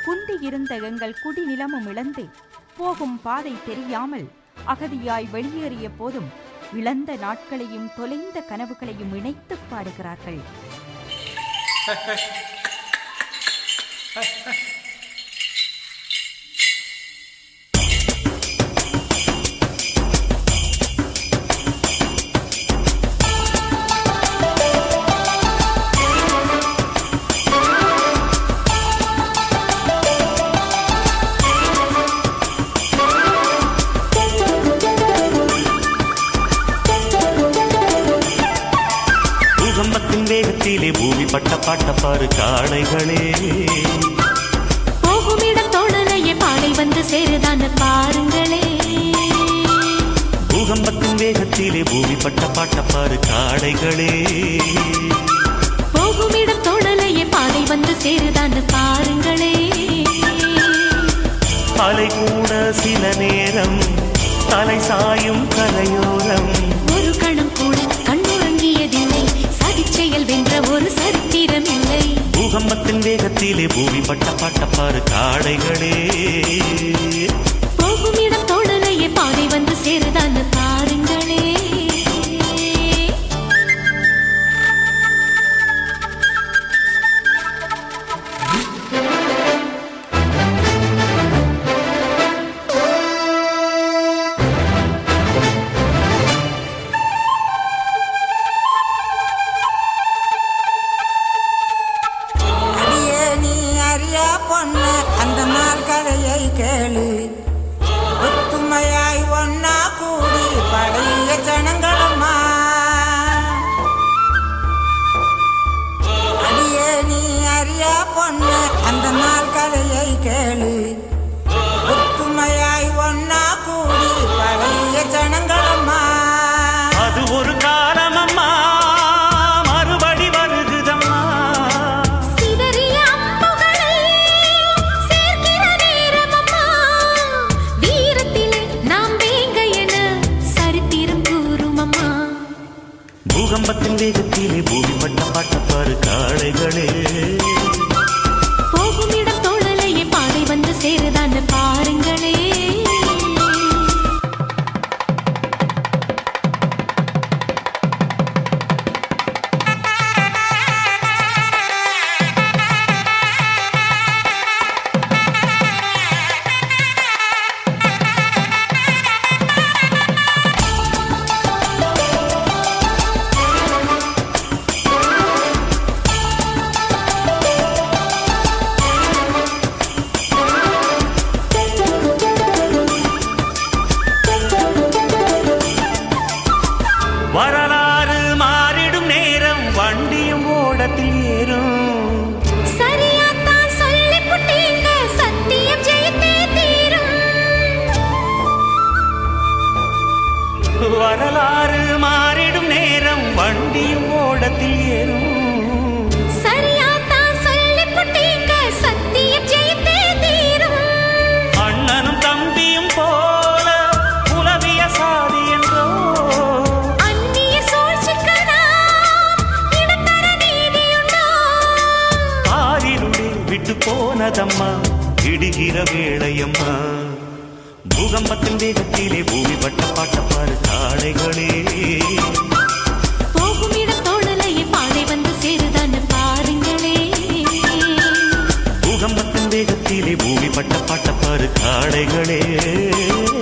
குந்தியிருந்த எங்கள் குடிநிலமும் இழந்து போகும் பாதை தெரியாமல் அகதியாய் வெளியேறிய போதும் இழந்த நாட்களையும் தொலைந்த கனவுகளையும் இணைத்துப் பாடுகிறார்கள் பூகம்பத்தின் வேகத்திலே பூமி பட்ட பாட்ட பாரு காளைகளே போகுமிடம் தோணலையே பாடை வந்து சேருதான்னு பாருங்களே பூகம்பத்தின் வேகத்திலே பூமி பட்ட பாட்ட பாரு காளைகளே போகுமிடம் தோணலையே பாடை வந்து சேருதான்னு பாருங்களே அலை கூட சில நேரம் தலை சாயும் கரையோரம் ஒரு கணம் கூட கண்ணுறங்கியதில்லை சதிச்செயல் வென்ற ஒரு சரித்திரம் இல்லை பூகம்பத்தின் வேகத்திலே பூமி பட்ட பாட்ட பாரு காளைகளே போகுமிடம் தோணலையே பாடை வந்து சேருதான்னு பாருங்களே அடியே நீ அறியா பொண்ணு அந்த நாள் கதையை கேளு ஒத்துமையாய் ஒன்னா கூடி பழைய ஜனங்களம்மா அடியே நீ அறியா பொண்ணு அந்த நாள் கதையை கேளு ஒத்துமையாய் ஒன்னா கூடி பழைய ஜனங்களம்மா அது ஒரு காலமம்மா மறுபடி வருகுதம்மா சிதறிய அம்புகளை சேர்க்கிற நேரமம்மா. வீரத்திலே நாம் வேங்க என சரித்திரம் கூறுமம்மா. பூகம்பத்தின் வேகத்திலே பூமி பட்ட பாட்ட பாரு காளைகளே போகுமிடம் தோழலையே பாதை வந்து சேருதான்னு பாருங்களே வரலாறு மாறிடும் நேரம் வண்டியும் ஓடத்தில் ஏறும் சரியாத்தான் சொல்லிப் புட்டீங்க, சத்தியம் ஜெயித்தே தீரும். வரலாறு மாறிடும் நேரம் வண்டியும் ஓடத்தில் ஏறும் சரியாத்தான் சொல்லிப் புட்டீங்க, சத்தியம் ஜெயித்தே தீரும். அண்ணனும் தம்பியும் போல உலவிய சாதி என்றோ அந்நிய சூழ்ச்சிக்கு நாம் இடம் தர நீதியுண்டோ? ஆறிருளே விட்டு போனதம்மா இடுகிற வேளையம்மா பூகம்பத்தின் வேகத்திலே பூமி பட்ட பாட்ட பாரு காளைகளே போகுமிடம் தோழலையே பாதை வந்து சேருதான்னு பாருங்களே பூகம்பத்தின் வேகத்திலே பூமி பட்ட பாட்ட பாரு காளைகளே